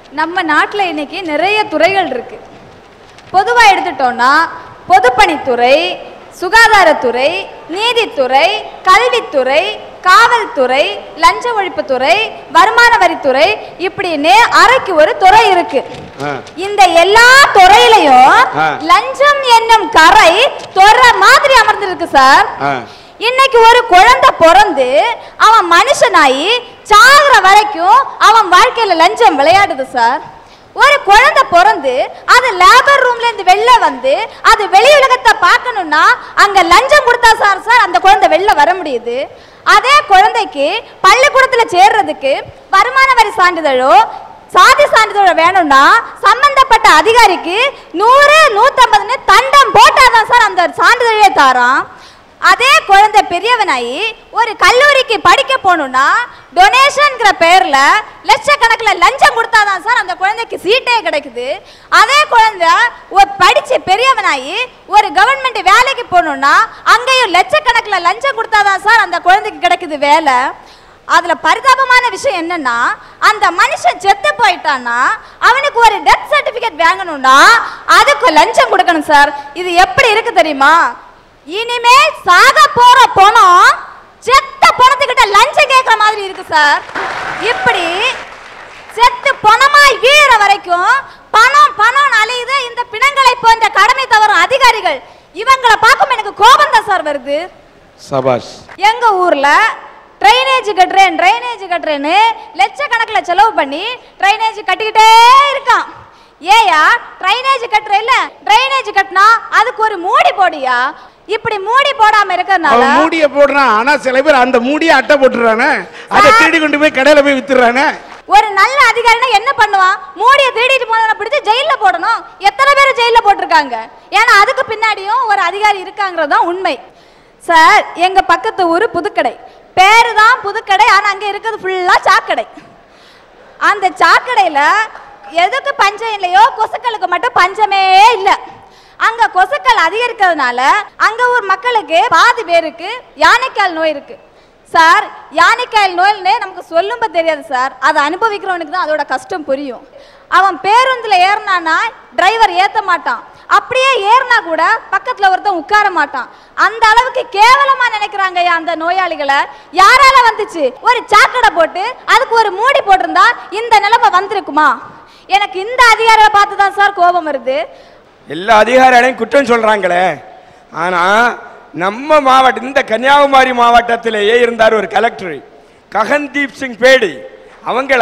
நம்ம நாட்டில் இன்னைக்கு நிறைய துறைகள் இருக்கு பொதுவாக எடுத்துட்டோம்னா பொதுப்பணித்துறை சுகாதாரத்துறை நீதித்துறை கல்வித்துறை காவல்துறை லஞ்ச ஒழிப்புத்துறை வருமான வரித்துறை இப்படின்னு அறைக்கு ஒரு துறை இருக்கு ஆ. இந்த எல்லா துறையிலையும் ஆ. லஞ்சம் என்னும் கரை துறை மாதிரி அமர்ந்திருக்கு சார் ஆ. இன்னைக்கு ஒரு குழந்தை பிறந்து அவன் மனுஷனாயி சாகுற வரைக்கும் அவன் வாழ்க்கையில லஞ்சம் விளையாடுது சார் ஒரு குழந்தை பிறந்து அது லேபர் ரூம்ல இருந்து வெளில வந்து அது வெளி உலகத்தை பார்க்கணும்னா அங்க லஞ்சம் கொடுத்தா சார் சார் அந்த குழந்தை வெளில வர முடியுது அதே குழந்தைக்கு பள்ளிக்கூடத்துல சேர்றதுக்கு வருமான வரி சான்றிதழோ சாதி சான்றிதழ் வேணும்னா சம்பந்தப்பட்ட அதிகாரிக்கு நூறு நூத்தம்பதுன்னு தண்டம் போட்டாதான் சார் அந்த சான்றிதழே தாரான் அதே குழந்தை பெரியவனாயி ஒரு கல்லூரிக்கு படிக்க போகணும்னா டொனேஷன்ங்கிற பேர்ல லட்சக்கணக்கில் லஞ்சம் கொடுத்தாதான் சார் அந்த குழந்தைக்கு சீட்டே கிடைக்குது அதே குழந்தை ஒரு படிச்சு பெரியவனாயி ஒரு கவர்மெண்ட் வேலைக்கு போகணும்னா அங்கேயும் லட்சக்கணக்கில் லஞ்சம் கொடுத்தாதான் சார் அந்த குழந்தைக்கு கிடைக்குது வேலை அதுல பரிதாபமான விஷயம் என்னன்னா அந்த மனுஷன் செத்து போயிட்டான்னா அவனுக்கு ஒரு டெத் சர்டிபிகேட் வாங்கணும்னா அதுக்கு லஞ்சம் கொடுக்கணும் சார் இது எப்படி இருக்கு தெரியுமா இனிமே சாக போற பணம் செத்த பணத்துக்கிட்ட லஞ்சம் கேட்குற மாதிரி இருக்கு சார் இப்படி செத்து பணமா ஈழ வரைக்கும் பணம் பணம் அழியுது இந்த பிணங்களை போன்ற கடமை தவறும் அதிகாரிகள் இவங்களை பார்க்கும் எனக்கு கோபம் தான் சார் வருது சபாஷ் எங்க ஊர்ல ட்ரைனேஜ் கட்டுறேன் ட்ரைனேஜ் கட்டுறேன்னு லட்சக்கணக்கில் செலவு பண்ணி ட்ரைனேஜ் கட்டிக்கிட்டே இருக்கான் ஏயா ட்ரைனேஜ் கட்டுற இல்ல ட்ரைனேஜ் கட்டினா அதுக்கு ஒரு மூடி போடியா இப்படி மூடி போடாம இருக்கிறதுனால அவன் மூடிய போடுறான் ஆனா சில பேர் அந்த மூடிய அட்டை போட்டுறானே அதை தேடி கொண்டு போய் கடையில போய் வித்துறானே ஒரு நல்ல அதிகாரினா என்ன பண்ணுவான் மூடியை திருடிட்டு போனவனை பிடிச்சு ஜெயில போடணும் எத்தனை பேர் ஜெயில போட்டிருக்காங்க ஏன்னா அதுக்கு பின்னாடியும் ஒரு அதிகாரி இருக்காங்கிறது தான் உண்மை சார் எங்க பக்கத்து ஊர் புதுக்கடை பேரு தான் புதுக்கடை ஆனா அங்க இருக்கிறது ஃபுல்லா சாக்கடை அந்த சாக்கடையில எதுக்கு பஞ்சம் இல்லையோ கொசுக்களுக்கு மட்டும் பஞ்சமே இல்லை அங்க கொசுக்கள் அதிகரிக்கிறதுனால அங்க ஊர் மக்களுக்கு பாதி பேருக்கு யானைக்கால் நோய் இருக்கு சார் யானைக்கால் நோய்னு நமக்கு சொல்லும்ப தெரியாது சார் அதை அனுபவிக்கிறவனுக்கு தான் அதோட கஷ்டம் புரியும் அவன் பேருந்துல ஏறினானா டிரைவர் ஏத்த மாட்டான் அப்படியே ஏறினா கூட பக்கத்துல ஒருத்தன் உட்கார மாட்டான் அந்த அளவுக்கு கேவலமா நினைக்கிறாங்க அந்த நோயாளிகளை யாரால வந்துச்சு ஒரு சாக்கடை போட்டு அதுக்கு ஒரு மூடி போட்டிருந்தா இந்த நிலைமை வந்திருக்குமா எனக்கு இந்த அதிகாரியை பார்த்து தான் சார் கோபம் வருது எல்லா அதிகாரிகளையும் குற்றம் சொல்றாங்களே ஆனா நம்ம மாவட்டம் இந்த கன்னியாகுமரி மாவட்டத்திலேயே இருந்தார் ஒரு கலெக்டர் ககன்தீப் சிங் பேடி அவங்கள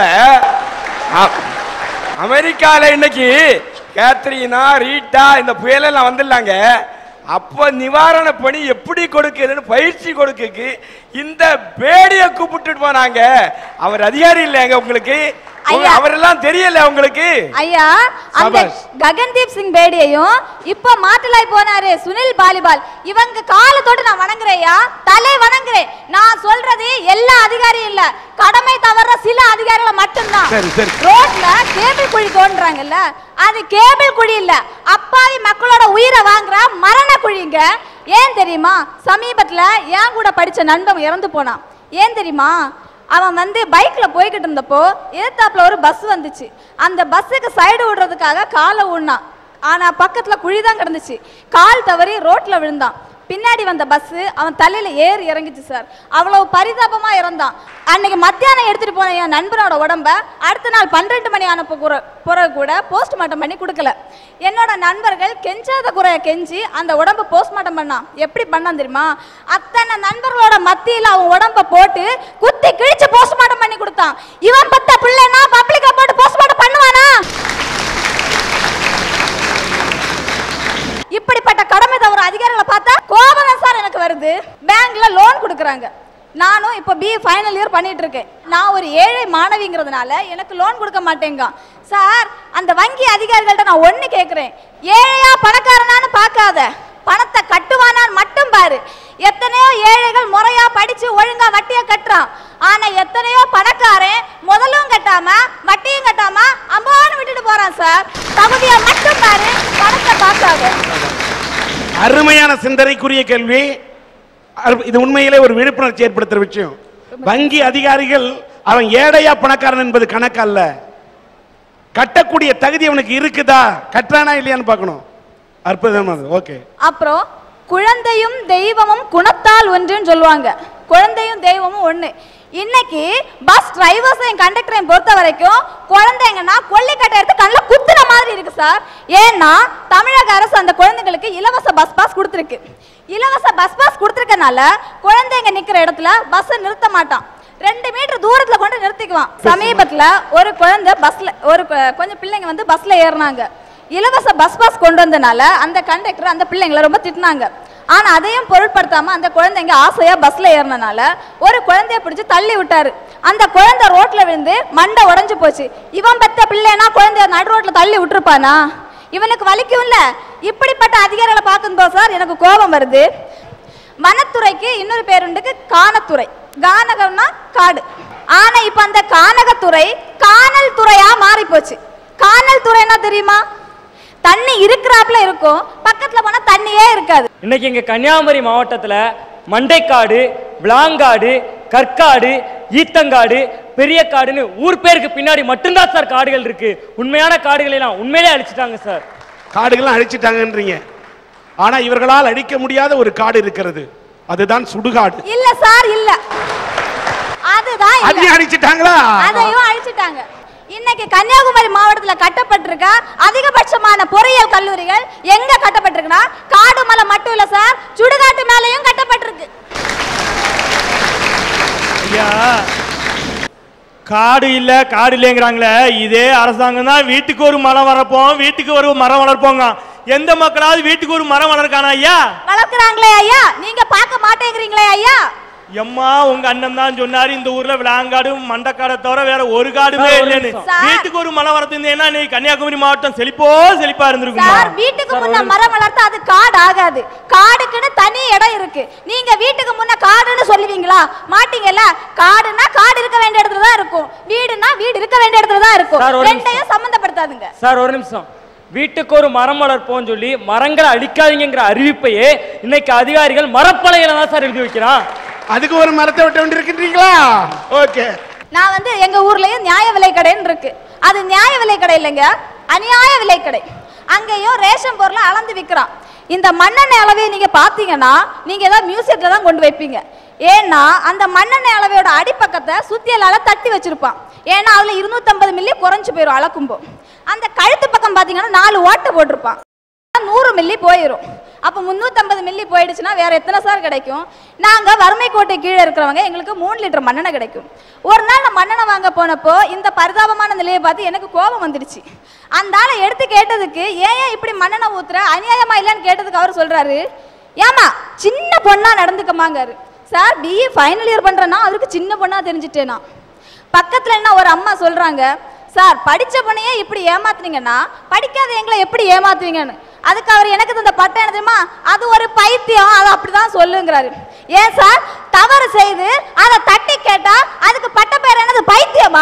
அ- அமெரிக்கால இன்னைக்கு கேத்ரீனா ரீட்டா இந்த புயலெல்லாம் வந்துடலாங்க அப்போ நிவாரண பணி எப்படி கொடுக்குதுன்னு பயிற்சி கொடுக்கு இந்த பேடியை கூப்பிட்டுட்டு போனாங்க அவர் அதிகாரி இல்லைங்க உங்களுக்கு ஐயா. அவரெல்லாம் தெரியல உங்களுக்கு ஐயா அந்த சபாஷ். ககன்தீப் சிங் பேடியையும் இப்ப மாட்டலாய் போனாரு சுனில் பாலிபால் இவங்க காலை தொட்டு நான் வணங்குறேயா தலை வணங்குறேன் நான் சொல்றது எல்லா அதிகாரியும் இல்ல கடமை தவற சில அதிகாரிகள் மட்டும்தான் சரி, சரி. ரோட்ல கேபிள் குழி தோன்றாங்கல்ல அது கேபிள் குழி இல்ல அப்பாவி மக்களோட உயிரை வாங்குற மரண குழிங்க ஏன் தெரியுமா சமீபத்துல என் கூட படிச்ச நண்பன் இறந்து போனான் ஏன் தெரியுமா அவன் வந்து பைக்ல போய்கிட்டு இருந்தப்போ எதிர்த்தாப்புல ஒரு பஸ் வந்துச்சு அந்த பஸ்ஸுக்கு சைடு விடுறதுக்காக காலை ஊடினான் ஆனா பக்கத்துல குழி தான் கிடந்துச்சு கால் தவறி ரோட்ல விழுந்தான் பின்னாடி வந்த பஸ் அவன் தலையில ஏறி இறங்கிச்சு சார் அவ்வளவு பரிதாபமா இறந்தான் அன்னைக்கு மத்தியானம் எடுத்துட்டு போன என் நண்பனோட உடம்ப அடுத்த நாள் பன்னிரெண்டு மணி ஆன பிற- பிறகு கூட போஸ்ட்மார்ட்டம் பண்ணி கொடுக்கல என்னோட நண்பர்கள் கெஞ்சாத குறைய கெஞ்சி அந்த உடம்ப போஸ்ட்மார்ட்டம் பண்ணான் எப்படி பண்ணான் தெரியுமா அத்தனை நண்பர்களோட மத்தியில அவன் உடம்ப போட்டு குத்தி கிழிச்சு போஸ்ட்மார்ட்டம் பண்ணி கொடுத்தான் இவன் பத்த பிள்ளைனா பப்ளிக்கா போட்டு போஸ்ட்மார்ட்டம் பண்ணுவானா இப்படிப்பட்ட கடமை தவிர அதிகாரிகளை பார்த்தா கோபம் தான் சார் எனக்கு வருது பேங்க்ல லோன் கொடுக்குறாங்க நானும் இப்போ பி ஃபைனல் இயர் பண்ணிட்டு இருக்கேன் நான் ஒரு ஏழை மாணவிங்கிறதுனால எனக்கு லோன் கொடுக்க மாட்டேங்க சார் அந்த வங்கி அதிகாரிகள்ட்ட நான் ஒன்று கேட்குறேன் ஏழையா பணக்காரனான்னு பார்க்காத பணத்தை கட்டுவானான்னு மட்டும் பாரு எத்தனையோ ஏழைகள் முறையா படிச்சு ஒழுங்கா வட்டியை கட்டுறான் ஆனா எத்தனையோ பணக்காரன் முதலும் கட்டாம வட்டியும் கட்டாம அம்பான்னு விட்டுட்டு போறான் சார் தகுதியை மட்டும் பாரு பணத்தை பார்க்காத அருமையான சிந்தனைக்குரிய கேள்வி அரு- இது உண்மையிலே ஒரு விழிப்புணர்ச்சி ஏற்படுத்துற விஷயம் வங்கி அதிகாரிகள் அவன் ஏழையா பணக்காரன் என்பது கணக்கு அல்ல கட்டக்கூடிய தகுதி அவனுக்கு இருக்குதா கட்டுறானா இல்லையான்னு பார்க்கணும் அற்புதமானது ஓகே அப்புறம் குழந்தையும் தெய்வமும் குணத்தால் ஒன்றுன்னு சொல்லுவாங்க குழந்தையும் தெய்வமும் ஒண்ணு இன்னைக்கு பஸ் டிரைவர்ஸையும் கண்டக்டரையும் பொறுத்த வரைக்கும் குழந்தைங்கன்னா கொல்லிக்கட்டை எடுத்து கண்ணில் குத்துற மாதிரி இருக்கு சார் ஏன்னா தமிழக அரசு அந்த குழந்தைங்களுக்கு இலவச பஸ் பாஸ் கொடுத்துருக்கு இலவச பஸ் பாஸ் கொடுத்துருக்கனால குழந்தைங்க நிக்கிற இடத்துல பஸ்ஸை நிறுத்த மாட்டான் ரெண்டு மீட்டர் தூரத்துல கொண்டு நிறுத்திக்குவான் சமீபத்துல ஒரு குழந்தை பஸ்ல ஒரு கொ- கொஞ்சம் பிள்ளைங்க வந்து பஸ்ல ஏறினாங்க இலவச பஸ் பாஸ் கொண்டு வந்தனால அந்த கண்டக்டர் அந்த பிள்ளைங்களை ரொம்ப திட்டினாங்க ஆனா அதையும் பொருட்படுத்தாம அந்த குழந்தைங்க ஆசையா பஸ்ல ஏறினனால ஒரு குழந்தைய பிடிச்சு தள்ளி விட்டாரு அந்த குழந்தை ரோட்ல விழுந்து மண்டை உடைஞ்சு போச்சு இவன் பெத்த பிள்ளைனா குழந்தைய நடு ரோட்ல தள்ளி விட்டுருப்பானா இவனுக்கு வலிக்கும்ல இப்படிப்பட்ட அதிகாரிகளை பார்க்கும்போது சார் எனக்கு கோபம் வருது வனத்துறைக்கு இன்னொரு பேருண்டுக்கு கானத்துறை கானகம்னா காடு ஆனா இப்ப அந்த கானகத்துறை கானல் துறையா மாறி போச்சு கானல் துறைனா தெரியுமா தண்ணி இருக்கிறாப்புல இருக்கும் பக்கத்துல போனா தண்ணியே இருக்காது இன்னைக்கு எங்க கன்னியாகுமரி மாவட்டத்துல மண்டைக்காடு விளாங்காடு கற்காடு ஈத்தங்காடு பெரிய காடுன்னு ஊர் பேருக்கு பின்னாடி மட்டும்தான் சார் காடுகள் இருக்கு உண்மையான காடுகளை எல்லாம் உண்மையிலே அழிச்சிட்டாங்க சார் காடுகள்லாம் அழிச்சிட்டாங்கன்றீங்க ஆனா இவர்களால் அழிக்க முடியாத ஒரு காடு இருக்கிறது அதுதான் சுடுகாடு இல்ல சார் இல்ல அதுதான் இல்ல. அதையும் அழிச்சிட்டாங்களா அதையும் அழிச்சிட்டாங்க இன்னைக்கு கன்னியாகுமரி மாவட்டத்துல கட்டப்பட்டிருக்க அதிகபட்சமான பொறியியல் கல்லூரிகள் எங்க கட்டப்பட்டிருக்குன்னா காடு மலை மட்டும் இல்ல சார் சுடுகாட்டு மேலையும் கட்டப்பட்டிருக்கு ஐயா காடு இல்ல காடு இல்லைங்கிறாங்களே இதே அரசாங்கம் தான் வீட்டுக்கு ஒரு மரம் வளர்ப்போம் வீட்டுக்கு ஒரு மரம் வளர்ப்போங்க எந்த மக்களாவது வீட்டுக்கு ஒரு மரம் வளர்க்கானா ஐயா வளர்க்குறாங்களே ஐயா நீங்க பார்க்க மாட்டேங்கிறீங்களே ஐயா எம்மா உங்க அண்ணன் தான் சொன்னாரு இந்த ஊர்ல விளாங்காடு மண்டக்காடை தவிர வேற ஒரு காடுமே சார், ஒரு இல்லைன்னு நிமிஷம். சார். வீட்டுக்கு ஒரு மரம் வளர்த்துருந்தேன்னா நீ கன்னியாகுமரி மாவட்டம் செழிப்போ செழிப்பா இருந்திருக்குமா சார் வீட்டுக்கு முன்ன மரம் வளர்த்தா அது காடு ஆகாது காடுக்குன்னு தனி இடம் இருக்கு நீங்க வீட்டுக்கு முன்ன காடுன்னு சொல்லுவீங்களா மாட்டீங்கல்ல காடுனா காடு இருக்க வேண்டிய இடத்துல தான் இருக்கும் வீடுனா வீடு இருக்க வேண்டிய இடத்துல தான் இருக்கும் சார், ஒரு நிமிஷம். ரெண்டையும் சம்பந்தப்படுத்தாதுங்க சார் ஒரு நிமிஷம் வீட்டுக்கு ஒரு மரம் வளர்ப்போம்னு சொல்லி மரங்களை அழிக்காதீங்கிற அறிவிப்பையே இன்னைக்கு அதிகாரிகள் மரப்பலையில தான் சார் எழுதி வைக்கிறான் அதுக்கு ஒரு மரத்தை விட்டு வேண்டியிருக்கின்றீங்களா ஓகே நான் வந்து எங்க ஊர்லயும் நியாய விலை கடைன்னு இருக்கு அது நியாய விலை கடை இல்லைங்க அநியாய விலை கடை அங்கேயும் ரேஷன் பொருளை அளந்து விற்கிறான் இந்த மண்ணெண்ணெய் அளவையை நீங்க பாத்தீங்கன்னா நீங்க ஏதாவது மியூசியத்துல தான் கொண்டு வைப்பீங்க ஏன்னா அந்த மண்ணெண்ணெய் அளவையோட அடிப்பக்கத்தை சுத்தியலால தட்டி வச்சிருப்பான் ஏன்னா அதுல இருநூத்தம்பது மில்லி குறைஞ்சு போயிடும் அளக்கும்போ அந்த கழுத்து பக்கம் பாத்தீங்கன்னா நாலு ஓட்டை போட்டிருப்பான் நூறு மில்லி போயிடும் அப்போ முந்நூற்றம்பது மில்லி போயிடுச்சுன்னா வேற எத்தனை சார் கிடைக்கும் நாங்கள் வறுமை கோட்டை கீழே இருக்கிறவங்க எங்களுக்கு மூணு லிட்டர் மண்ணெண்ணெய் கிடைக்கும் ஒரு நாள் நான் மண்ணெண்ணெய் வாங்க போனப்போ இந்த பரிதாபமான நிலையை பார்த்து எனக்கு கோபம் வந்துடுச்சு அந்த ஆளை எடுத்து கேட்டதுக்கு ஏன் ஏன் இப்படி மண்ணெண்ணெய் ஊத்துற அநியாயமா இல்லைன்னு கேட்டதுக்கு அவர் சொல்றாரு ஏமா சின்ன பொண்ணா நடந்துக்கமாங்காரு சார் பிஇ ஃபைனல் இயர் பண்றேன்னா அவருக்கு சின்ன பொண்ணா தெரிஞ்சுட்டேனா பக்கத்துல என்ன ஒரு அம்மா சொல்றாங்க சார் படிச்ச பொண்ணையே இப்படி ஏமாத்துனீங்கன்னா படிக்காத எங்களை எப்படி ஏமாத்துவீங்கன்னு அதுக்கு அவர் எனக்கு தந்த பட்டம் என்ன தெரியுமா அது ஒரு பைத்தியம் அது அப்படிதான் சொல்லுங்கிறாரு ஏன் சார் தவறு செய்து அதை தட்டி கேட்டா அதுக்கு பட்ட பேர் என்னது பைத்தியமா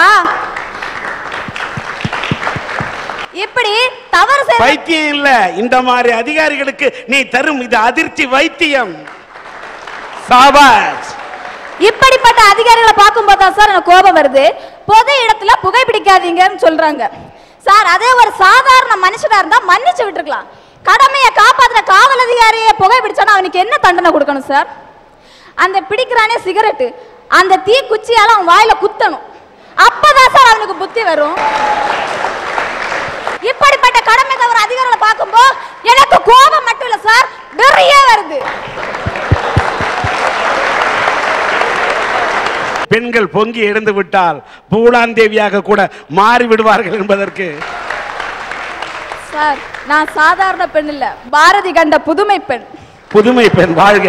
இப்படி தவறு செய்து வைத்தியம் இல்ல இந்த மாதிரி அதிகாரிகளுக்கு நீ தரும் இது அதிர்ச்சி வைத்தியம் சாபாஷ் இப்படிப்பட்ட அதிகாரிகளை பார்க்கும்போது தான் சார் எனக்கு கோபம் வருது பொது இடத்துல புகைப்பிடிக்காதீங்கன்னு சொல்றாங்க சார் அதே ஒரு சாதாரண மனுஷனா இருந்தா மன்னிச்சு விட்டுருக்கலாம் கடமையை காப்பாத்துற காவல் அதிகாரியை புகைப்பிடிச்சானா அவனுக்கு என்ன தண்டனை கொடுக்கணும் சார் அந்த பிடிக்கிறானே சிகரெட்டு அந்த தீ குச்சியால அவன் வாயில குத்தணும் அப்பதான் சார் அவனுக்கு புத்தி வரும் இப்படிப்பட்ட கடமை தவிர அதிகாரிகளை பார்க்கும்போது எனக்கு கோபம் மட்டும் இல்ல சார் வெறியே வருது பெண்கள் பொங்கி எழுந்து விட்டால் பூலாந்தேவியாக கூட மாறி விடுவார்கள் என்பதற்கு சார் நான் சாதாரண பெண் இல்ல பாரதி கண்ட புதுமை பெண் புதுமை பெண் வாழ்க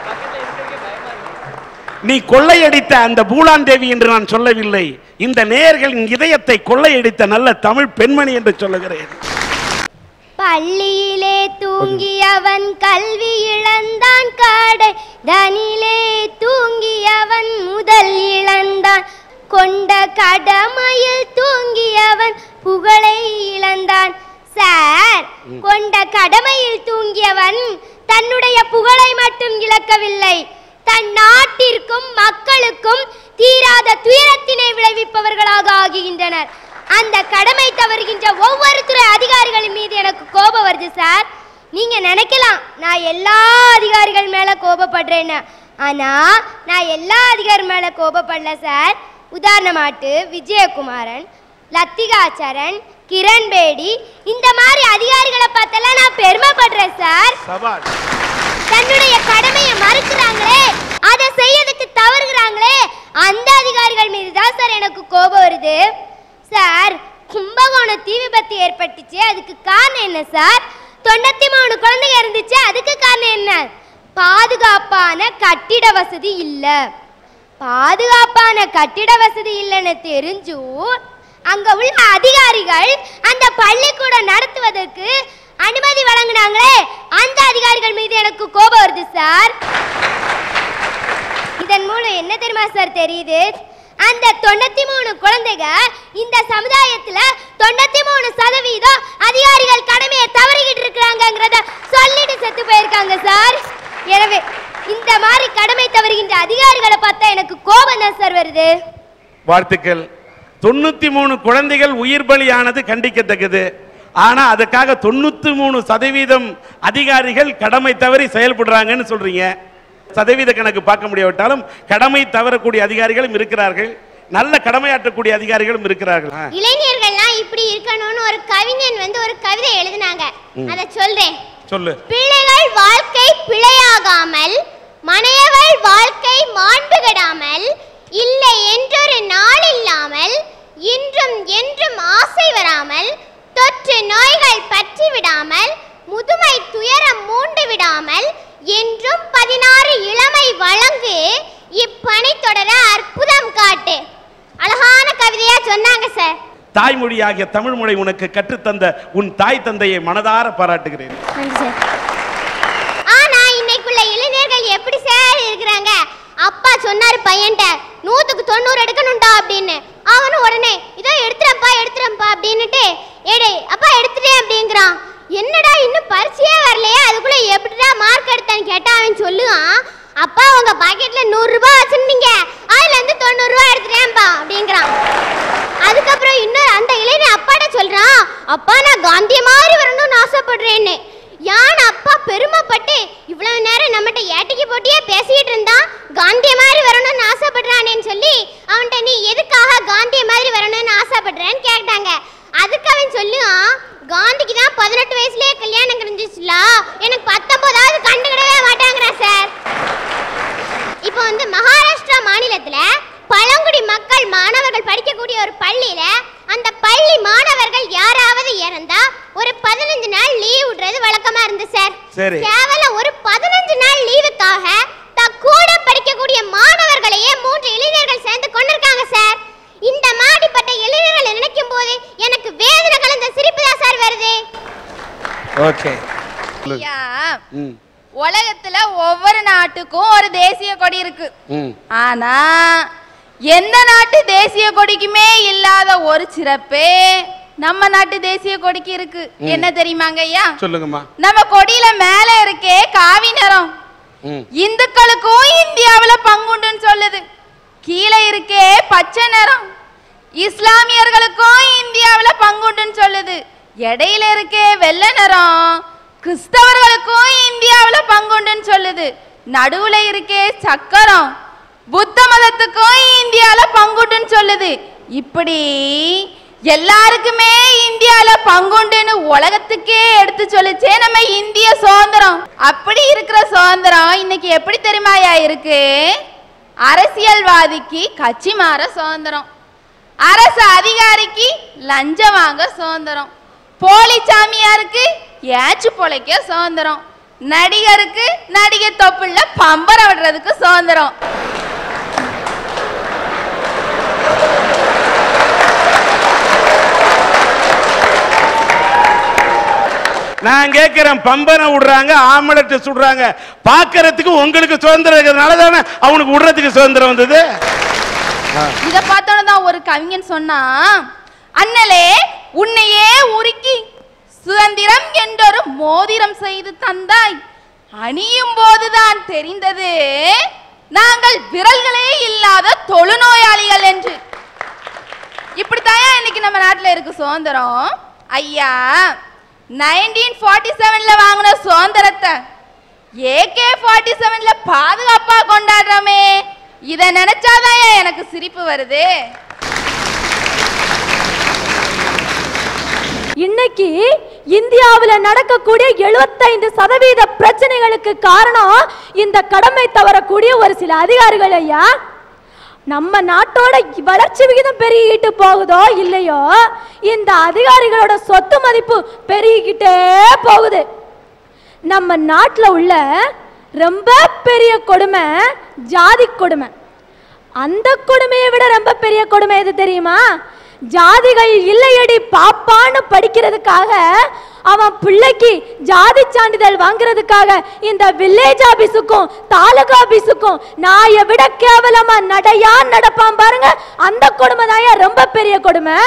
நீ கொள்ளையடித்த அந்த பூலாந்தேவி என்று நான் சொல்லவில்லை இந்த நேயர்களின் இதயத்தை கொள்ளையடித்த நல்ல தமிழ் பெண்மணி என்று சொல்லுகிறேன் பள்ளியிலே தூங்கியவன் கல்வி இழந்தான் காடை தனிலே தூங்கியவன் முதல் இழந்தான் கொண்ட கடமையில் தூங்கியவன் புகழை இழந்தான் சார் கொண்ட கடமையில் தூங்கியவன் தன்னுடைய புகழை மட்டும் இழக்கவில்லை தன் நாட்டிற்கும் மக்களுக்கும் தீராத துயரத்தினை விளைவிப்பவர்களாக ஆகின்றனர் அந்த கடமை தவறுகின்ற ஒவ்வொரு துறை அதிகாரிகள் மீது எனக்கு கோபம் வருது சார் நீங்க நினைக்கலாம் நான் எல்லா அதிகாரிகள் மேல கோபப்படுறேன்னு ஆனா நான் எல்லா அதிகாரி மேல கோபப்படல சார் உதாரணமாட்டு விஜயகுமாரன் லத்திகாச்சரன் கிரண் பேடி இந்த மாதிரி அதிகாரிகளை பார்த்தெல்லாம் நான் பெருமைப்படுறேன் சார் சபாஷ் தன்னுடைய கடமையை மறுக்கிறாங்களே அதை செய்யறதுக்கு தவறுகிறாங்களே அந்த அதிகாரிகள் மீது தான் சார் எனக்கு கோபம் வருது சார் கும்பகோணம் தீ விபத்து ஏற்பட்டுச்சு அதுக்கு காரணம் என்ன சார் தொண்ணூத்தி மூணு குழந்தைங்க இருந்துச்சு அதுக்கு காரணம் என்ன பாதுகாப்பான கட்டிட வசதி இல்ல பாதுகாப்பான கட்டிட வசதி இல்லைன்னு தெரிஞ்சும் அங்க உள்ள அதிகாரிகள் அந்த பள்ளிக்கூடம் நடத்துவதற்கு அனுமதி வழங்கினாங்களே அந்த அதிகாரிகள் மீது எனக்கு கோபம் வருது சார் இதன் மூலம் என்ன தெரியுமா சார் தெரியுது அந்த தொண்ணூத்தி மூணு குழந்தைங்க இந்த சமுதாயத்துல தொண்ணூத்தி மூணு சதவீதம் அதிகாரிகள் கடமையை தவறிக்கிட்டு இருக்கிறாங்கிறத சொல்லிட்டு செத்து போயிருக்காங்க சார் எனவே இந்த மாதிரி கடமை தவறுகின்ற அதிகாரிகளை பார்த்தா எனக்கு கோபம் தான் சார் வருது வாழ்த்துக்கள் தொண்ணூத்தி மூணு குழந்தைகள் உயிர் பலியானது கண்டிக்கத்தக்கது ஆனா அதுக்காக தொண்ணூத்தி மூணு சதவீதம் அதிகாரிகள் கடமை தவறி செயல்படுறாங்கன்னு சொல்றீங்க சதவீத கணக்கு பார்க்க முடியாவிட்டாலும் கடமை தவறக்கூடிய அதிகாரிகளும் இருக்கிறார்கள் நல்ல கடமையாற்றக்கூடிய அதிகாரிகளும் இருக்கிறார்கள் ஆ. இளைஞர்கள்லாம் இப்படி இருக்கணும்னு ஒரு கவிஞன் வந்து ஒரு கவிதை எழுதினாங்க அதை சொல்றேன் சொல்லு பிள்ளைகள் வாழ்க்கை பிழையாகாமல் மனையவள் வாழ்க்கை மாண்பு கெடாமல் இல்லை என்றொரு நாள் இல்லாமல் இன்றும் என்றும் ஆசை வராமல் தொற்று நோய்கள் பற்றி விடாமல் முதுமை துயரம் மூண்டு விடாமல் என்றும் பதினாறு இளமை வழங்கு இப்பணி தொடர அற்புதம் காட்டு அழகான கவிதையா சொன்னாங்க சார் தாய்மொழியாகிய தமிழ் மொழி உனக்கு கற்றுத்தந்த உன் தாய் தந்தையை மனதார பாராட்டுகிறேன் நன்றி சார் ஆனா இன்னைக்குள்ள இளைஞர்கள் எப்படி சார் இருக்கிறாங்க அப்பா சொன்னாரு பையன்ட்ட நூத்துக்கு தொண்ணூறு எடுக்கணும்டா அப்படின்னு அவனும் உடனே இதோ எடுத்துறேன்ப்பா எடுத்துறேன்ப்பா அப்படின்னுட்டு ஏடே அப்பா எடுத்துட்டேன் அப்படிங்கிறான் என்னடா இன்னும் பரிச்சையே வரலையே அதுக்குள்ள எப்படிடா மார்க் எடுத்தான்னு கேட்டா அவன் சொல்லுவான் அப்பா உங்க பாக்கெட்ல நூறு ரூபாய் வச்சிருந்தீங்க அதுல இருந்து தொண்ணூறு ரூபாய் எடுத்துட்டேன்ப்பா அப்படிங்கிறான் அதுக்கப்புறம் இன்னொரு அந்த இளைஞன் அப்பாட்ட சொல்றான் அப்பா நான் காந்திய மாதிரி வரணும்னு ஆசைப்படுறேன்னு யான் அப்பா பெருமைப்பட்டு இவ்வளவு நேரம் நம்மகிட்ட ஏட்டிக்கு போட்டியே பேசிட்டு இருந்தான் காந்திய மாதிரி வரணும்னு ஆசைப்படுறானேன்னு சொல்லி அவன்கிட்ட நீ எதுக்காக காந்திய மாதிரி வரணும்னு ஆசைப்படுறேன்னு கேட்டாங்க அதுக்கு அவன் சொல்லுவான் காந்திக்கு தான் பதினெட்டு வயசுலயே கல்யாணம் கிடைஞ்சிச்சுல எனக்கு பத்தொன்பதாவது கண்டுக்கிடவே மாட்டாங்கிறான் சார் இப்போ வந்து மகாராஷ்டிரா மாநிலத்துல பழங்குடி மக்கள் மாணவர்கள் படிக்கக்கூடிய ஒரு பள்ளியில அந்த பள்ளி மாணவர்கள் யாராவது இறந்தா ஒரு பதினஞ்சு நாள் லீவ் விடுறது வழக்கமா இருந்து சார் சரி. கேவலம் ஒரு பதினஞ்சு நாள் லீவுக்காக தான் கூட படிக்கக்கூடிய மாணவர்களையே மூன்று இளைஞர்கள் சேர்ந்து கொண்டிருக்காங்க சார் இந்த மாடிப்பட்ட இளைஞர்களை நினைக்கும் போது எனக்கு வேதனை கலந்த சிரிப்பு தான் சார் வருது ஓகே ஐயா ம் உலகத்துல ஒவ்வொரு நாட்டுக்கும் ஒரு தேசிய கொடி இருக்கு ம் ஆனா எந்த நாட்டு தேசிய கொடிக்குமே இல்லாத ஒரு சிறப்பே நம்ம நாட்டு தேசிய கொடிக்கு இருக்கு என்ன தெரியுமாங்க ஐயா சொல்லுங்கம்மா நம்ம கொடியில மேல இருக்கே காவி நிறம் ம் இந்துக்களுக்கும் இந்தியாவுல பங்குண்டுன்னு சொல்லுது கீழே இருக்கே பச்சை நிறம் இஸ்லாமியர்களுக்கும் இந்தியாவுல பங்குண்டுன்னு சொல்லுது இடையில இருக்கே வெள்ளை நிறம் கிறிஸ்தவர்களுக்கும் இந்தியாவுல பங்குண்டுன்னு சொல்லுது நடுவுல இருக்கே சக்கரம் புத்த மதத்துக்கும் இந்தியால பங்குண்டுன்னு சொல்லுது இப்படி எல்லாருக்குமே இந்தியால பங்குண்டுன்னு உலகத்துக்கே எடுத்து சொல்லுச்சே நம்ம இந்திய சுதந்திரம் அப்படி இருக்கிற சுதந்திரம் இன்னைக்கு எப்படி தெரியுமாயா இருக்கு அரசியல்வாதிக்கு கட்சி மாற சுதந்திரம் அரசு அதிகாரிக்கு லஞ்சம் வாங்க சுதந்திரம் போலி சாமியாருக்கு ஏச்சு பொழைக்க சுதந்திரம் நடிகருக்கு நடிகை தொப்புள்ள பம்பரம் விடுறதுக்கு சுதந்திரம் நான் கேட்கிறேன் பம்பனை விடுறாங்க ஆம்பளத்தை சுடுறாங்க பார்க்கறதுக்கு உங்களுக்கு சுதந்திரம் இருக்கிறதுனால தானே அவனுக்கு விடுறதுக்கு சுதந்திரம் வந்தது இத பார்த்தோன்னு தான் ஒரு கவிஞன் சொன்னா அண்ணலே உன்னையே உருக்கி சுதந்திரம் என்றொரு மோதிரம் செய்து தந்தாய் அணியும் போதுதான் தெரிந்தது நாங்கள் விரல்களே இல்லாத தொழுநோயாளிகள் என்று இப்படித்தாயா இன்னைக்கு நம்ம நாட்டுல இருக்கு சுதந்திரம் ஐயா நைன்டீன் ஃபார்ட்டி செவன்ல வாங்கின சுதந்திரத்தை ஏகே ஃபார்ட்டி செவன்ல பாதுகாப்பா கொண்டாடுறோமே இத நினைச்சாதான் எனக்கு சிரிப்பு வருது இன்னைக்கு இந்தியாவுல நடக்கக்கூடிய 75% சதவீத பிரச்சனைகளுக்கு காரணம் இந்த கடமை தவறக்கூடிய ஒரு சில அதிகாரிகள் ஐயா நம்ம நாட்டோட வளர்ச்சி விகிதம் பெருகிட்டு போகுதோ இல்லையோ இந்த அதிகாரிகளோட சொத்து மதிப்பு பெருகிக்கிட்டே போகுது நம்ம நாட்டில் உள்ள ரொம்ப பெரிய கொடுமை ஜாதி கொடுமை அந்த கொடுமையை விட ரொம்ப பெரிய கொடுமை எது தெரியுமா ஜாதிகள் இல்லையடி பாப்பான்னு படிக்கிறதுக்காக அவன் பிள்ளைக்கு ஜாதி சான்றிதழ் வாங்குறதுக்காக இந்த வில்லேஜ் ஆபீஸுக்கும் தாலுகா ஆபீஸுக்கும் நாயை விட கேவலமா நடையா நடப்பான் பாருங்க அந்த கொடுமை ரொம்ப பெரிய கொடுமை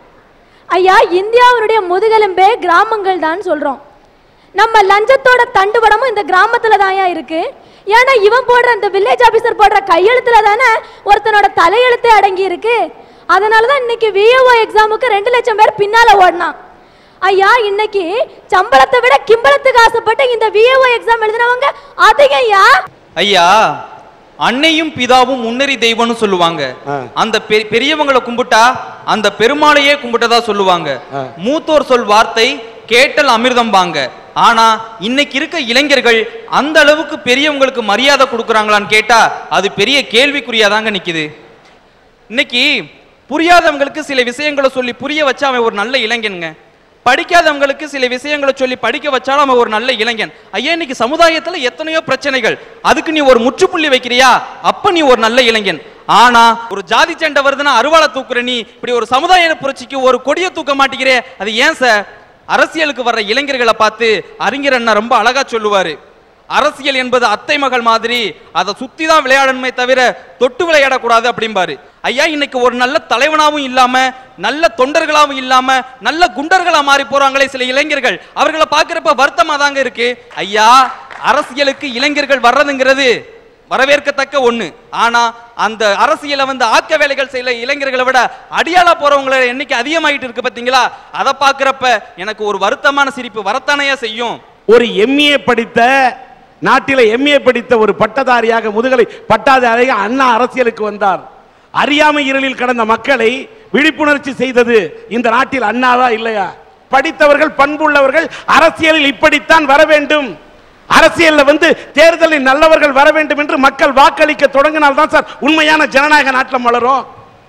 ஐயா இந்தியாவினுடைய முதுகெலும்பே கிராமங்கள் தான் சொல்றோம் நம்ம லஞ்சத்தோட தண்டுவடமும் இந்த கிராமத்துல தான்யா இருக்கு ஏன்னா இவன் போடுற இந்த வில்லேஜ் ஆபீசர் போடுற கையெழுத்துல தானே ஒருத்தனோட தலையெழுத்தே அடங்கி இருக்கு அதனால தான் இன்னைக்கு விஏஓ எக்ஸாமுக்கு ரெண்டு லட்சம் பேர் பின்னால ஓடினான் ஐயா இன்னைக்கு சம்பளத்தை விட கிம்பளத்துக்கு ஆசைப்பட்டு இந்த விஏஓ எக்ஸாம் எழுதினவங்க அதிகம் ஐயா ஐயா அன்னையும் பிதாவும் முன்னறி தெய்வம்னு சொல்லுவாங்க ஆ. அந்த பெ- பெரியவங்களை கும்பிட்டா அந்த பெருமாளையே கும்பிட்டதா சொல்லுவாங்க ஆ. மூத்தோர் சொல் வார்த்தை கேட்டல் அமிர்தம் வாங்க ஆனா இன்னைக்கு இருக்க இளைஞர்கள் அந்த அளவுக்கு பெரியவங்களுக்கு மரியாதை கொடுக்குறாங்களான்னு கேட்டா அது பெரிய கேள்விக்குறியாதாங்க நிக்குது இன்னைக்கு புரியாதவங்களுக்கு சில விஷயங்களை சொல்லி புரிய வச்சா அவன் ஒரு நல்ல இளைஞனுங்க படிக்காதவங்களுக்கு சில விஷயங்களை சொல்லி படிக்க வச்சாலும் அவன் ஒரு நல்ல இளைஞன் ஐயா இன்னைக்கு சமுதாயத்துல எத்தனையோ பிரச்சனைகள் அதுக்கு நீ ஒரு முற்றுப்புள்ளி வைக்கிறியா அப்ப நீ ஒரு நல்ல இளைஞன் ஆனா ஒரு ஜாதி சண்டை வருதுன்னா அருவாளை தூக்குற நீ இப்படி ஒரு சமுதாய புரட்சிக்கு ஒரு கொடியை தூக்க மாட்டேங்கிறே அது ஏன் சார் அரசியலுக்கு வர்ற இளைஞர்களை பார்த்து அறிஞர் அண்ணா ரொம்ப அழகா சொல்லுவாரு அரசியல் என்பது அத்தை மகள் மாதிரி அதை சுத்தி தான் விளையாடணுமே தவிர தொட்டு விளையாடக்கூடாது அப்படிம்பாரு ஐயா இன்னைக்கு ஒரு நல்ல தலைவனாவும் இல்லாம நல்ல தொண்டர்களாவும் இல்லாம நல்ல குண்டர்களா மாறி போறாங்களே சில இளைஞர்கள் அவர்களை பார்க்கிறப்ப வருத்தமா தாங்க இருக்கு ஐயா அரசியலுக்கு இளைஞர்கள் வர்றதுங்கிறது வரவேற்கத்தக்க ஒண்ணு ஆனா அந்த அரசியலை வந்து ஆக்க வேலைகள் செய்யல இளைஞர்களை விட அடியாளா போறவங்கள எண்ணிக்கை அதிகமாயிட்டு இருக்கு பாத்தீங்களா அதை பார்க்கிறப்ப எனக்கு ஒரு வருத்தமான சிரிப்பு வரத்தானையா செய்யும் ஒரு எம்ஏ படித்த நாட்டில எம்ஏ படித்த ஒரு பட்டதாரியாக முதுகலை பட்டாதாரியாக அண்ணா அரசியலுக்கு வந்தார் அறியாமை இருளில் கடந்த மக்களை விழிப்புணர்ச்சி செய்தது இந்த நாட்டில் அண்ணாவா இல்லையா படித்தவர்கள் பண்புள்ளவர்கள் அரசியலில் இப்படித்தான் வர வேண்டும் அரசியல்ல வந்து தேர்தலில் நல்லவர்கள் வர வேண்டும் என்று மக்கள் வாக்களிக்க தொடங்கினால் தான் சார் உண்மையான ஜனநாயக நாட்டில் மலரும்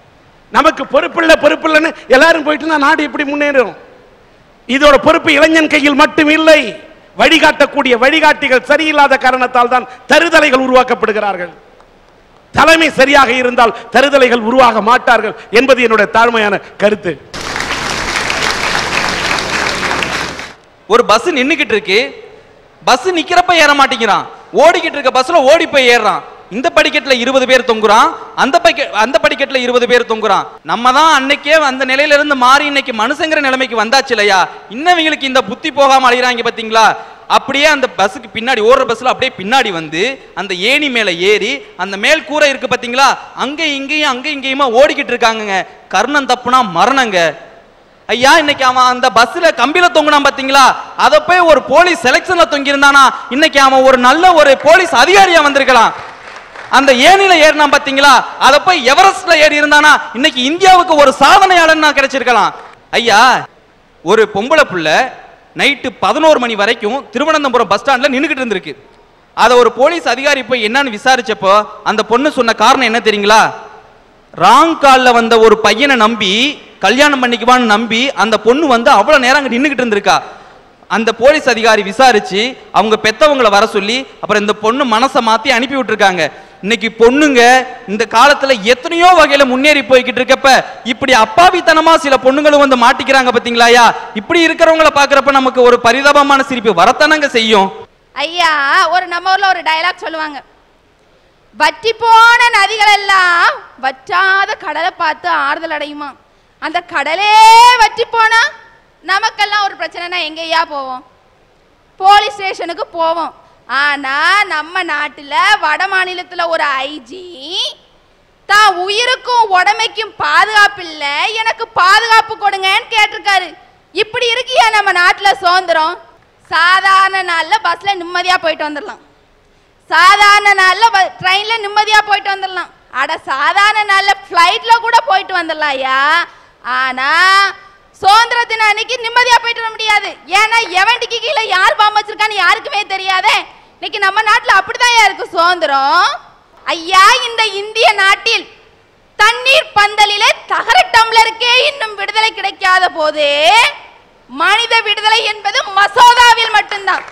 நமக்கு பொறுப்பில்லை பொறுப்பில்லைன்னு எல்லாரும் போயிட்டு நாடு எப்படி முன்னேறும் இதோட பொறுப்பு இளைஞன் கையில் மட்டும் இல்லை வழிகாட்டக்கூடிய வழிகாட்டிகள் சரியில்லாத காரணத்தால் தான் தருதலைகள் உருவாக்கப்படுகிறார்கள் தலைமை சரியாக இருந்தால் தருதலைகள் உருவாக மாட்டார்கள் என்பது என்னுடைய தாழ்மையான கருத்து ஒரு பஸ் நின்னுகிட்டு இருக்கு பஸ் நிக்கிறப்ப ஏற மாட்டேங்கிறான் ஓடிக்கிட்டு இருக்க பஸ்ல ஓடி போய் ஏறுறான் இந்த படிக்கட்டுல இருபது பேர் தொங்குறான் அந்த படிக்க அந்த படிக்கட்டுல இருபது பேர் தொங்குறான் நம்ம தான் அன்னைக்கே அந்த நிலையில இருந்து மாறி இன்னைக்கு மனுஷங்கிற நிலைமைக்கு வந்தாச்சு இல்லையா இன்னவங்களுக்கு இந்த புத்தி போகாம அழிகிறாங்க பாத்தீங்களா அப்படியே அந்த பஸ்ஸுக்கு பின்னாடி ஓடுற பஸ்ல அப்படியே பின்னாடி வந்து அந்த ஏணி மேல ஏறி அந்த மேல் கூரை இருக்கு பாத்தீங்களா அங்க இங்கேயும் அங்க இங்கேயுமா ஓடிக்கிட்டு இருக்காங்கங்க கர்ணம் தப்புனா மரணங்க ஐயா இன்னைக்கு அவன் அந்த பஸ்ல கம்பியில தொங்குனான் பாத்தீங்களா அத போய் ஒரு போலீஸ் செலக்ஷன்ல தொங்கி இருந்தானா இன்னைக்கு அவன் ஒரு நல்ல ஒரு போலீஸ் அதிகாரியா வந்திருக்கலாம் அந்த ஏணில ஏறினான் பாத்தீங்களா அத போய் எவரெஸ்ட்ல ஏறி இருந்தானா இன்னைக்கு இந்தியாவுக்கு ஒரு சாதனையாளன் கிடைச்சிருக்கலாம் ஐயா ஒரு பொம்பளை புள்ள நைட்டு பதினோரு மணி வரைக்கும் திருவனந்தபுரம் பஸ் ஸ்டாண்ட்ல நின்னுகிட்டு இருந்திருக்கு அத ஒரு போலீஸ் அதிகாரி போய் என்னன்னு விசாரிச்சப்போ அந்த பொண்ணு சொன்ன காரணம் என்ன தெரியுங்களா ராங் கால்ல வந்த ஒரு பையனை நம்பி கல்யாணம் பண்ணிக்குவான்னு நம்பி அந்த பொண்ணு வந்து அவ்வளவு நேரம் அங்க நின்னுகிட்டு இருந்திருக்கா அந்த போலீஸ் அதிகாரி விசாரிச்சு அவங்க பெத்தவங்கள வர சொல்லி அப்புறம் இந்த பொண்ணு மனசை மாத்தி அனுப்பி விட்டுருக்காங்க இன்னைக்கு பொண்ணுங்க இந்த காலத்துல எத்தனையோ வகையில முன்னேறி போய்கிட்டு இருக்கப்ப இப்படி அப்பாவித்தனமா சில பொண்ணுங்களும் வந்து மாட்டிக்கிறாங்க பாத்தீங்களாயா இப்படி இருக்கிறவங்கள பாக்குறப்ப நமக்கு ஒரு பரிதாபமான சிரிப்பு வரத்தானங்க செய்யும் ஐயா ஒரு நம்ம ஊர்ல ஒரு டயலாக் சொல்லுவாங்க வற்றி போன நதிகள் எல்லாம் வற்றாத கடலை பார்த்து ஆறுதல் அடையுமா அந்த கடலே வற்றி போனா நமக்கெல்லாம் ஒரு பிரச்சனைனா எங்கேயா போவோம் போலீஸ் ஸ்டேஷனுக்கு போவோம் ஆனா நம்ம நாட்டுல வட மாநிலத்துல ஒரு ஐஜி தான் உயிருக்கும் உடமைக்கும் பாதுகாப்பு இல்ல எனக்கு பாதுகாப்பு கொடுங்கன்னு கேட்டிருக்காரு இப்படி இருக்கியா நம்ம நாட்டுல சுதந்திரம் சாதாரண நாள்ல பஸ்ல நிம்மதியா போயிட்டு வந்துடலாம் சாதாரண நாள்ல ப- ட்ரெயின்ல நிம்மதியா போயிட்டு வந்துடலாம் அட சாதாரண நாள்ல ஃப்ளைட்ல கூட போயிட்டு வந்துடலாம் ஐயா ஆனா சுதந்திர தின அன்னைக்கு நிம்மதியா போயிட்டு வர முடியாது ஏன்னா எவன்டிக்கு கீழே யார் பாம்பு வச்சிருக்கான்னு யாருக்குமே தெரியாதே இன்னைக்கு நம்ம நாட்டுல அப்படிதான் இருக்கு சுதந்திரம் ஐயா இந்த இந்திய நாட்டில் தண்ணீர் பந்தலிலே தகர டம்ளருக்கே இன்னும் விடுதலை கிடைக்காத போது மனித விடுதலை என்பது மசோதாவில் மட்டும்தான்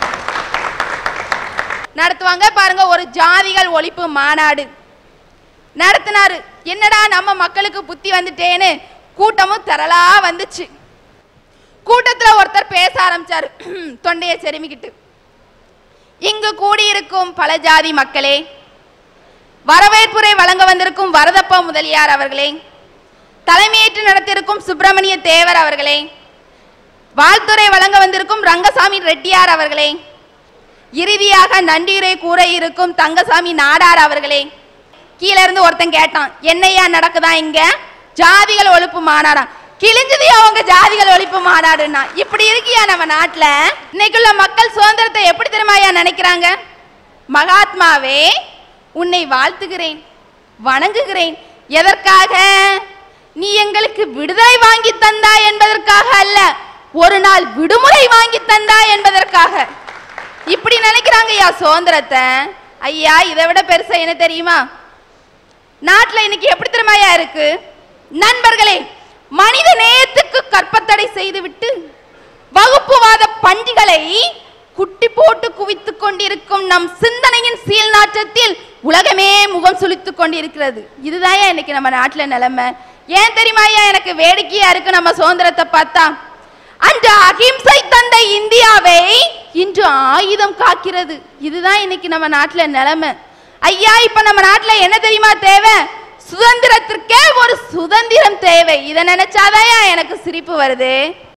நடத்துவாங்க பாருங்க ஒரு ஜாதிகள் ஒழிப்பு மாநாடு நடத்தினாரு என்னடா நம்ம மக்களுக்கு புத்தி வந்துட்டேன்னு கூட்டமும் திரளா வந்துச்சு கூட்டத்துல ஒருத்தர் பேச ஆரம்பிச்சாரு தொண்டையை செருமிக்கிட்டு இங்கு கூடியிருக்கும் பல ஜாதி மக்களே வரவேற்புரை வழங்க வந்திருக்கும் வரதப்பா முதலியார் அவர்களே தலைமையேற்று நடத்தியிருக்கும் சுப்பிரமணிய தேவர் அவர்களே வாழ்த்துரை வழங்க வந்திருக்கும் ரங்கசாமி ரெட்டியார் அவர்களே இறுதியாக நன்றியுரை கூற இருக்கும் தங்கசாமி நாடார் அவர்களே கீழ இருந்து ஒருத்தன் கேட்டான் என்னையா நடக்குதா இங்க ஜாதிகள் ஒழிப்பு மாநாடா கிழிஞ்சதையா அவங்க ஜாதிகள் ஒழிப்பு மாநாடுன்னா இப்படி இருக்கியா நம்ம நாட்டுல இன்னைக்குள்ள மக்கள் சுதந்திரத்தை எப்படி தெரியுமாயா நினைக்கிறாங்க மகாத்மாவே உன்னை வாழ்த்துகிறேன் வணங்குகிறேன் எதற்காக நீ எங்களுக்கு விடுதலை வாங்கி தந்தா என்பதற்காக அல்ல ஒரு நாள் விடுமுறை வாங்கி தந்தா என்பதற்காக இப்படி நினைக்கிறாங்க ஐயா சுதந்திரத்தை ஐயா இதை விட பெருசா என்ன தெரியுமா நாட்டுல இன்னைக்கு எப்படி தெரியுமாயா இருக்கு நண்பர்களே மனித நேயத்துக்கு கற்பத்தடை செய்துவிட்டு வகுப்புவாத பண்டிகளை குட்டி போட்டு குவித்துக் கொண்டிருக்கும் நம் சிந்தனையின் சீல் நாற்றத்தில் உலகமே முகம் சுளித்துக் கொண்டிருக்கிறது இதுதான் இன்னைக்கு நம்ம நாட்டுல நிலைமை ஏன் தெரியுமாயா எனக்கு வேடிக்கையா இருக்கு நம்ம சுதந்திரத்தை பார்த்தா அந்த அகிம்சை தந்த இந்தியாவை இன்று ஆயுதம் காக்கிறது இதுதான் இன்னைக்கு நம்ம நாட்டுல நிலைமை ஐயா இப்ப நம்ம நாட்டுல என்ன தெரியுமா தேவை சுதந்திரத்திற்கே ஒரு சுதந்திரம் தேவை இதை நினைச்சாதான் எனக்கு சிரிப்பு வருது